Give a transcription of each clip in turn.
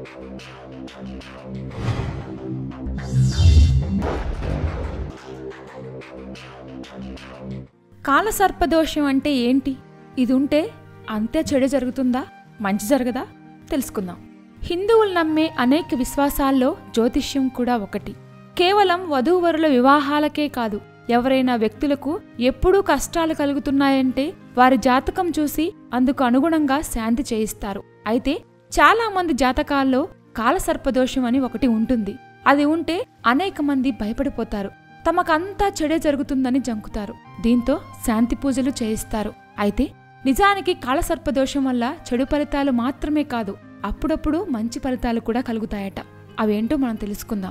కాలసర్పదోషం అంటే ఏంటి ఇది ఉంటే అంతే చెడు జరుగుతుందా మంచి జరగదా తెలుసుకుందాం హిందువులు నమ్మే అనేక విశ్వాసాల్లో జ్యోతిష్యం కూడా ఒకటి కేవలం వధూవరుల వివాహాలకే కాదు ఎవరైనా వ్యక్తులకు ఎప్పుడూ కష్టాలు కలుగుతున్నాయంటే వారి జాతకం చూసి అందుకు అనుగుణంగా శాంతి చేయిస్తారు అయితే చాలా మంది జాతకాల్లో కాలసర్పదోషం అని ఒకటి ఉంటుంది అది ఉంటే అనేక మంది భయపడిపోతారు తమకంతా చెడే జరుగుతుందని జంకుతారు దీంతో శాంతి పూజలు చేయిస్తారు అయితే నిజానికి కాలసర్పదోషం వల్ల చెడు ఫలితాలు మాత్రమే కాదు అప్పుడప్పుడు మంచి ఫలితాలు కూడా కలుగుతాయట అవేంటో మనం తెలుసుకుందాం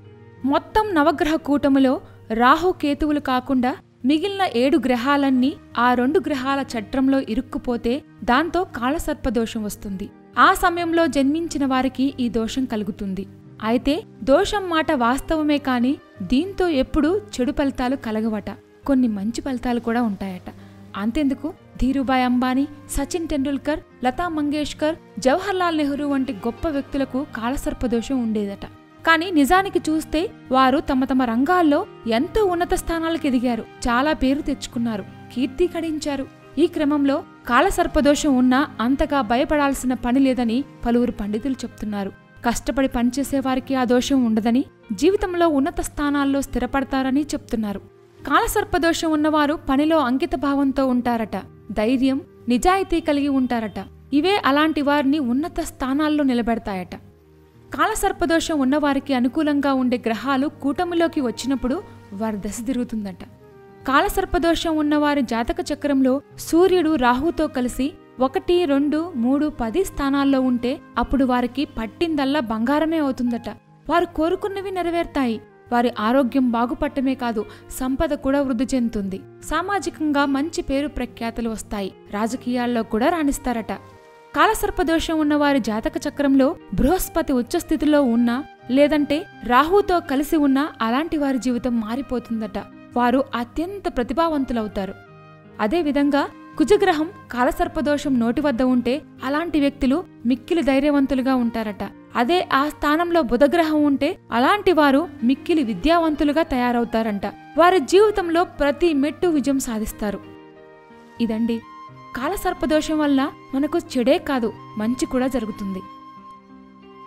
మొత్తం నవగ్రహ కూటమిలో రాహు కేతువులు కాకుండా మిగిలిన ఏడు గ్రహాలన్నీ ఆ రెండు గ్రహాల చట్రంలో ఇరుక్కుపోతే దాంతో కాలసర్పదోషం వస్తుంది ఆ సమయంలో జన్మించిన వారికి ఈ దోషం కలుగుతుంది అయితే దోషం మాట వాస్తవమే కాని దీంతో ఎప్పుడూ చెడు ఫలితాలు కలగవట కొన్ని మంచి ఫలితాలు కూడా ఉంటాయట అంతెందుకు ధీరుభాయ్ అంబానీ సచిన్ టెండూల్కర్ లతా మంగేష్కర్ జవహర్లాల్ నెహ్రూ వంటి గొప్ప వ్యక్తులకు కాలసర్పదోషం ఉండేదట కానీ నిజానికి చూస్తే వారు తమ తమ రంగాల్లో ఎంతో ఉన్నత స్థానాలకు ఎదిగారు చాలా పేరు తెచ్చుకున్నారు కీర్తి కడించారు ఈ క్రమంలో కాలసర్పదోషం ఉన్నా అంతగా భయపడాల్సిన పని లేదని పలువురు పండితులు చెప్తున్నారు కష్టపడి పనిచేసే వారికి ఆ దోషం ఉండదని జీవితంలో ఉన్నత స్థానాల్లో స్థిరపడతారని చెప్తున్నారు కాలసర్పదోషం ఉన్నవారు పనిలో అంకిత భావంతో ఉంటారట ధైర్యం నిజాయితీ కలిగి ఉంటారట ఇవే అలాంటి వారిని ఉన్నత స్థానాల్లో నిలబెడతాయట కాలసర్పదోషం ఉన్నవారికి అనుకూలంగా ఉండే గ్రహాలు కూటమిలోకి వచ్చినప్పుడు వారి దశ తిరుగుతుందట కాలసర్పదోషం ఉన్నవారి జాతక చక్రంలో సూర్యుడు రాహుతో కలిసి ఒకటి రెండు మూడు పది స్థానాల్లో ఉంటే అప్పుడు వారికి పట్టిందల్లా బంగారమే అవుతుందట వారు కోరుకున్నవి నెరవేర్తాయి వారి ఆరోగ్యం బాగుపట్టమే కాదు సంపద కూడా వృద్ధి చెందుతుంది సామాజికంగా మంచి పేరు ప్రఖ్యాతలు వస్తాయి రాజకీయాల్లో కూడా రాణిస్తారట కాలసర్పదోషం ఉన్న వారి జాతక చక్రంలో బృహస్పతి ఉచ్చస్థితిలో ఉన్నా లేదంటే రాహుతో కలిసి ఉన్నా అలాంటి వారి జీవితం మారిపోతుందట వారు అత్యంత ప్రతిభావంతులవుతారు అదేవిధంగా కుజగ్రహం కాలసర్పదోషం నోటి వద్ద ఉంటే అలాంటి వ్యక్తులు మిక్కిలి ధైర్యవంతులుగా ఉంటారట అదే ఆ స్థానంలో బుధగ్రహం ఉంటే అలాంటి వారు మిక్కిలి విద్యావంతులుగా తయారవుతారంట వారి జీవితంలో ప్రతి మెట్టు విజయం సాధిస్తారు ఇదండి కాలసర్పదోషం వల్ల మనకు చెడే కాదు మంచి కూడా జరుగుతుంది